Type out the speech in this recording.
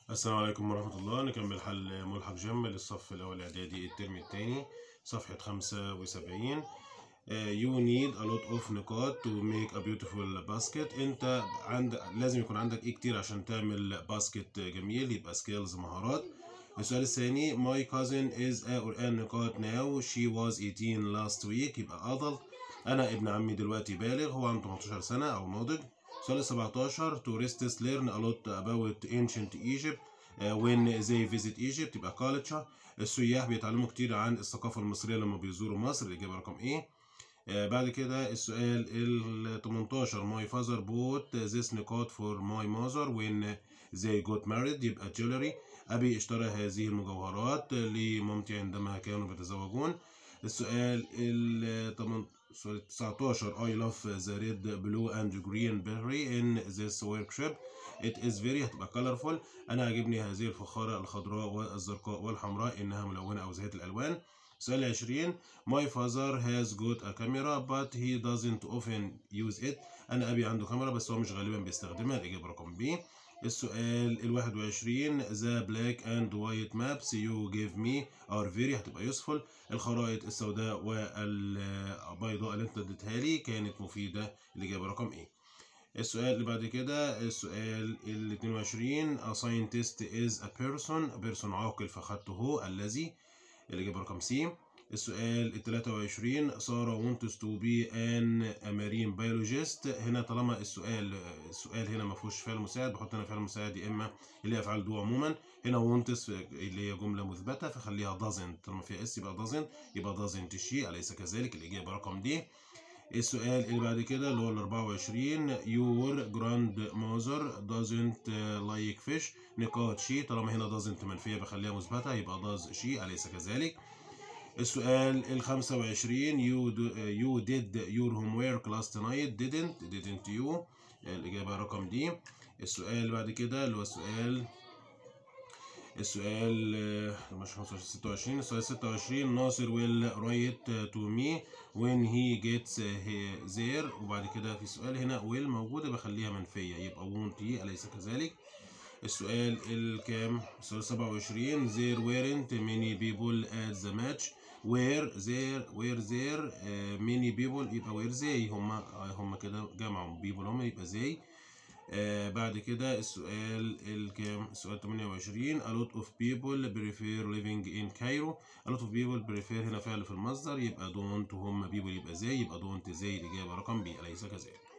السلام عليكم ورحمة الله نكمل حل ملحق جم للصف الأول إعدادي الترم الثاني صفحة خمسة وسبعين you need a lot of نقاط to make a beautiful basket انت عند لازم يكون عندك ايه كتير عشان تعمل باسكت جميل يبقى skills مهارات السؤال الثاني my cousin is a or an نقاط now she was 18 last week يبقى adult انا ابن عمي دلوقتي بالغ هو عنده 18 سنة او ناضج سؤال 17 tourists learn a lot about ancient Egypt uh, when they visit Egypt يبقى culture السياح بيتعلموا كتير عن الثقافة المصرية لما بيزوروا مصر الإجابة رقم إيه آه بعد كده السؤال ال 18 my father bought this نقاط for my mother when they got married يبقى jewelry أبي اشترى هذه المجوهرات لمامتي عندما كانوا بيتزوجون السؤال ال 19 I love the red blue and green berry in this workshop it is very هتبقى colorful أنا عجبني هذه الفخارة الخضراء والزرقاء والحمراء إنها ملونة أو ذات الألوان سؤال 20 My father has got a camera but he doesn't often use it أنا أبي عنده كاميرا بس هو مش غالبا بيستخدمها الإجابة رقم B السؤال ال 21 The black and white maps you gave me are very هتبقى useful الخرائط السوداء والبيضاء اللي انت اديتها لي كانت مفيدة الإجابة رقم إيه السؤال اللي بعد كده السؤال ال 22 A scientist is a person person عاقل فخدته هو الذي الإجابة رقم سي السؤال ال 23 سارة wants to be an a marine biologist هنا طالما السؤال السؤال هنا ما فيهوش فعل مساعد بحط هنا فعل مساعد يا اما اللي هي افعال دو عموما هنا wants اللي هي جمله مثبته فخليها doesn't طالما فيها اس يبقى doesn't يبقى doesn't she اليس كذلك الاجابه رقم دي السؤال اللي بعد كده اللي هو ال 24 your grandmother doesn't like fish نقاط she طالما هنا doesn't منفيه بخليها مثبته يبقى does she اليس كذلك السؤال ال 25 you do, you did your homework last night didn't didn't you الإجابة رقم دي السؤال اللي بعد كده اللي هو السؤال السؤال مش 26 السؤال 26 ناصر will write to me when he gets there وبعد كده في سؤال هنا will موجودة بخليها منفية يبقى won't he أليس كذلك السؤال الكام السؤال 27 there weren't many people at the match where there where there uh, many people يبقى where they هم هم كده جمعوا people هم يبقى they آه بعد كده السؤال الكام السؤال 28 a lot of people prefer living in Cairo a lot of people prefer هنا فعل في المصدر يبقى don't هم people يبقى they يبقى don't they الإجابة رقم B أليس كذلك